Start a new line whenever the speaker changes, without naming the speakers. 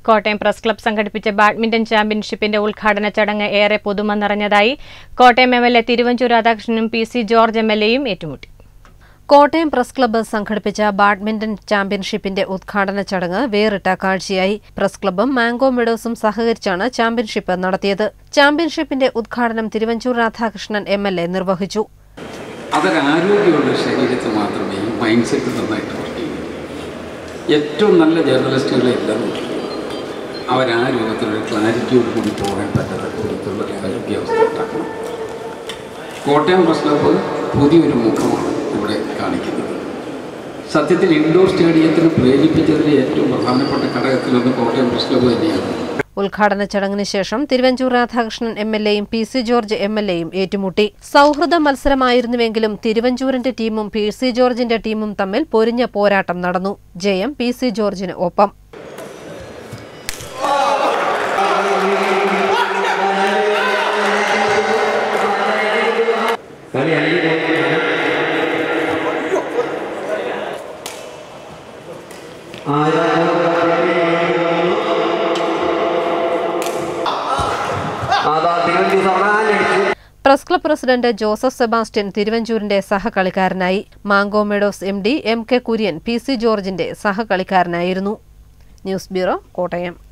Kottayam press club സംഘടിപ്പിച്ച badminton ചാമ്പ്യൻഷിപ്പിന്റെ ഉദ്ഘാടന ചടങ്ങ് ഏറെ പുതുമ നിറഞ്ഞതായി Kottayam M L A Thiruvanchoor രാധാകൃഷ്ണനും P C George M L എയും ഏറ്റുമുട്ടി
കോട്ടയം പ്രസ് ക്ലബ്ബ് സംഘടിപ്പിച്ച ബാഡ്മിന്റൺ ചാമ്പ്യൻഷിപ്പിന്റെ ഉദ്ഘാടന ചടങ്ങ് വേറിട്ട കാഴ്ചയായി പ്രസ് ക്ലബ്ബും മാംഗോ മെഡോസും സഹകരിച്ചാണ് ചാമ്പ്യൻഷിപ്പ് നടത്തിയത് ചാമ്പ്യൻഷിപ്പിന്റെ ഉദ്ഘാടനം Thiruvanchoor Radhakrishnan M L A നിർവഹിച്ചു
അതൊരാരോഗ്യമുള്ള ശരീരത്തിൽ മാത്രമേ ഈ മൈൻഡ് സെറ്റ് നന്നായിട്ട് വർക്ക് ചെയ്യൂ ഏറ്റവും നല്ല ജേർണലിസ്റ്റുകളെ എല്ലാം അവർ ആ രൂപത്തിലൊരു ക്ലാരിറ്റിയോട് കൂടി പോകാൻ പറ്റാത്ത രൂപത്തിലുള്ള ഒരു ആരോഗ്യാവസ്ഥ ഉണ്ടാക്കണം കോട്ടയം പ്രസ് ക്ലബ്ബ് പുതിയൊരു മുഖമാണ് ഇവിടെ കാണിക്കുന്നത് സത്യത്തിൽ ഇൻഡോർ സ്റ്റേഡിയത്തിന് പ്രേരിപ്പിച്ചതിലെ ഏറ്റവും പ്രധാനപ്പെട്ട ഘടകത്തിലൊന്ന് കോട്ടയം പ്രസ് ക്ലബ്ബ് തന്നെയാണ്
ഉദ്ഘാടന ചടങ്ങിന് ശേഷം തിരുവഞ്ചൂർ രാധാകൃഷ്ണൻ എം എൽ എയും P C George M L എയും ഏറ്റുമുട്ടി സൗഹൃദ മത്സരമായിരുന്നുവെങ്കിലും തിരുവഞ്ചൂരിന്റെ ടീമും പി സി ജോർജിന്റെ ടീമും തമ്മിൽ പൊരിഞ്ഞ പോരാട്ടം നടന്നു ജയം പി സി ജോർജിന് ഒപ്പം press club president Joseph Sebastian തിരുവഞ്ചൂരിന്റെ സഹകളിക്കാരനായി mango meadows M D M K Kurian P C ജോർജിന്റെ സഹകളിക്കാരനായിരുന്നു ന്യൂസ് ബ്യൂറോ കോട്ടയം